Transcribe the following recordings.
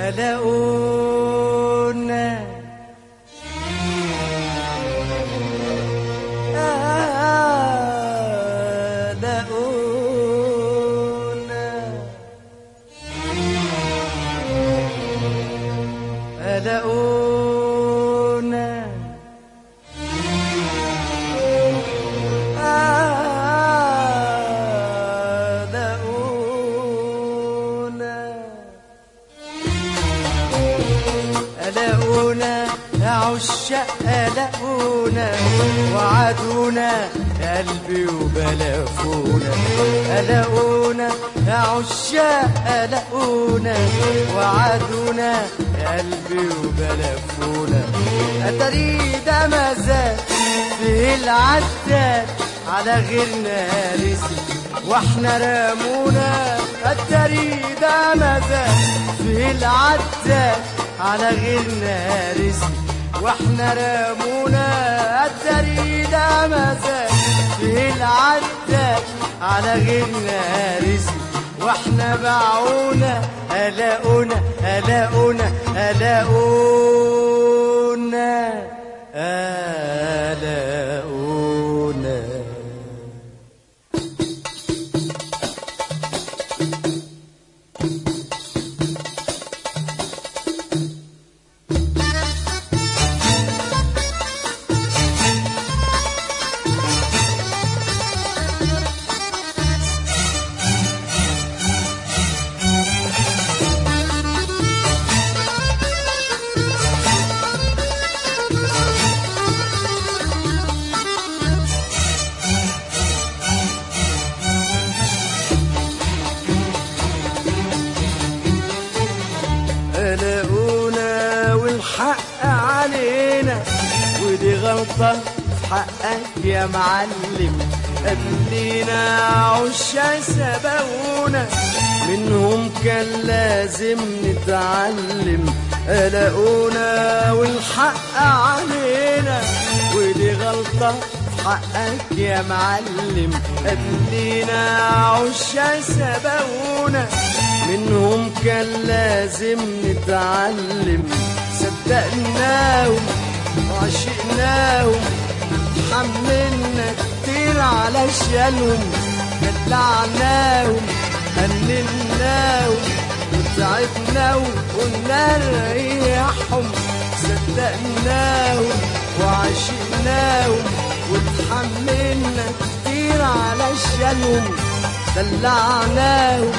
قلقونا قلقونا قلقونا قلقونا قلقونا يا عشاق قلقونا وعدونا يا قلبي وبلفونا قلقونا يا عشاق قلقونا وعدونا يا قلبي وبلفونا أتري ده مزاج في العداد على غيرنا رزق واحنا رامونا التري ده مزاج في العداد على غيرنا رزق واحنا رامونا التري ده مزاج في العداد على غيرنا رزق واحنا باعونا قلقونا قلقونا قلقونا قلقونا قلقونا والحق علينا ودي غلطة في حقك يا معلم قبلينا عشا سبقونا منهم كان لازم نتعلم قلقونا والحق علينا ودي غلطة في حقك يا معلم قبلينا عشا سبقونا منهم كان لازم نتعلم صدقناهم وعشقناهم حملنا كتير علشانهم دلعناهم هنناهم وتعبناهم قلنا نريحهم صدقناهم وعشقناهم وتحملنا كتير علشانهم دلعناهم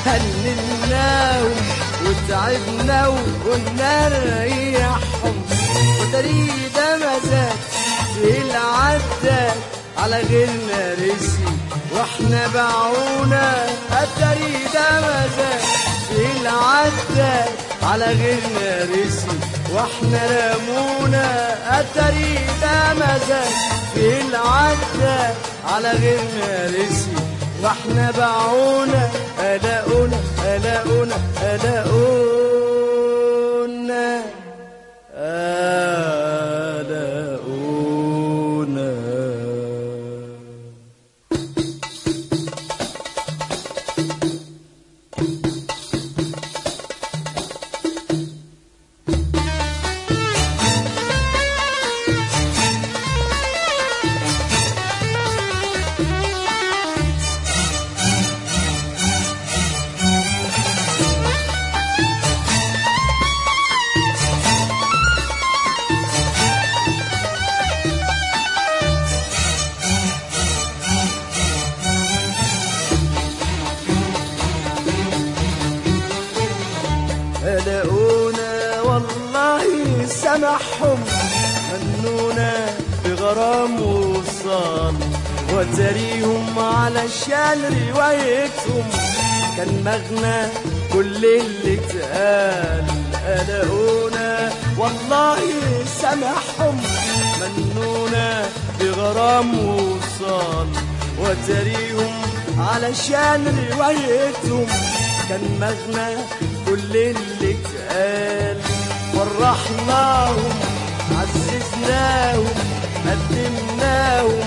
هللناهم وتعبناهم قلنا نريحهم وتريد مزاج في العداد على غيرنا رزق واحنا باعونا التريد مزاج في العداد على غيرنا رزق واحنا رمونا التريد مزاج في العداد على غيرنا رزق واحنا باعونا قلقونا قلقونا قلقونا قلقونا قلقونا والله سمحهم هنونا بغرام وصال وتريهم علشان روايتهم كان مغنى كل اللي اتقال قلقونا والله سمحهم منونا بغرام وصال وتريهم علشان روايتهم كان مغنى كل اللي اتقال فرحناهم عززناهم قدمناهم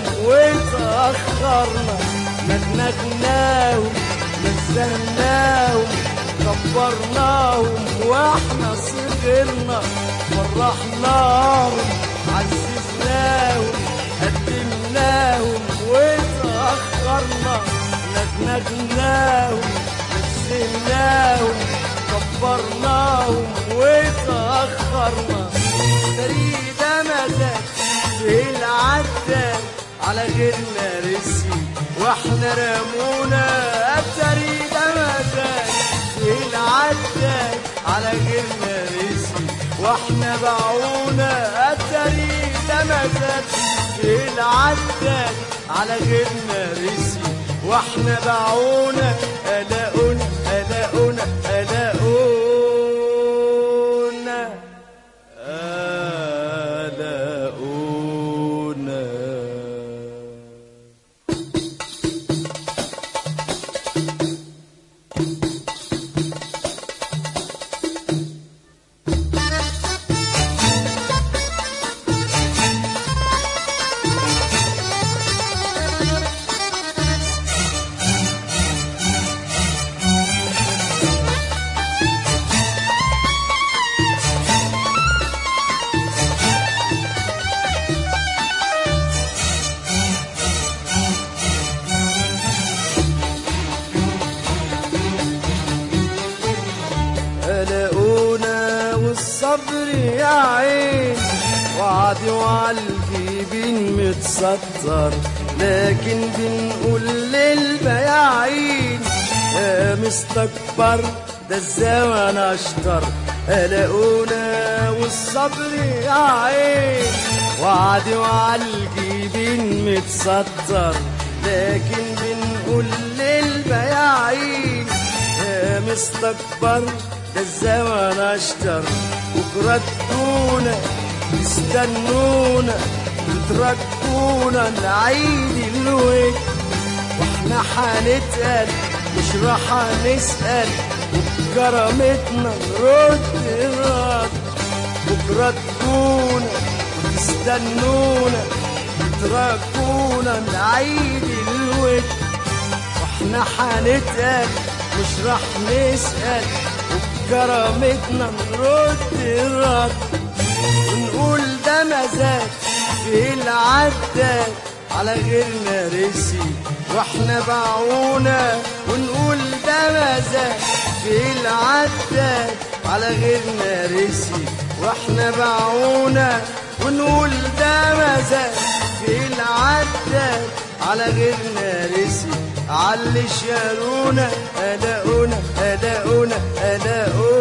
وتأخرنا نغنغناهم نزهناهم كبرناهم واحنا صغرنا فرحناهم عززناهم قدمناهم وتأخرنا نجنجناهم نزلناهم كبرناهم وتأخرنا تريد مزاج في العداد على غيرنا رسي واحنا رمونا تريد مزاج في العداد على غيرنا رسي واحنا باعونا تريد مزاج في العداد على غيرنا رسي واحنا باعونا قلقونا قلقونا قلقونا قلقونا قلقونا والصبر يا عين وعدي وعالجيبين متستر لكن بنقول للبياعين يا مستكبر ده الزمن اشطر قلقونا والصبر يا عين وعدي وعالجيبين متستر لكن بنقول للبياعين يا مستكبر ده الزمن اشتر بكرة تدونا تستنونا وتركونا نعيد الود واحنا حنتقل مش راح نسأل وبكرامتنا نرد الرد بكرة تدونا وتستنونا وتركونا نعيد الود واحنا حنتقل مش راح نسأل وبكرامتنا نرد الرد ونقول ده مزاج في العداد على غيرنا رسي واحنا باعونا ونقول ده مزاج في العداد على غيرنا رسي واحنا باعونا ونقول ده مزاج في العداد على غيرنا رسي علي شالونا قلقونا قلقونا قلقونا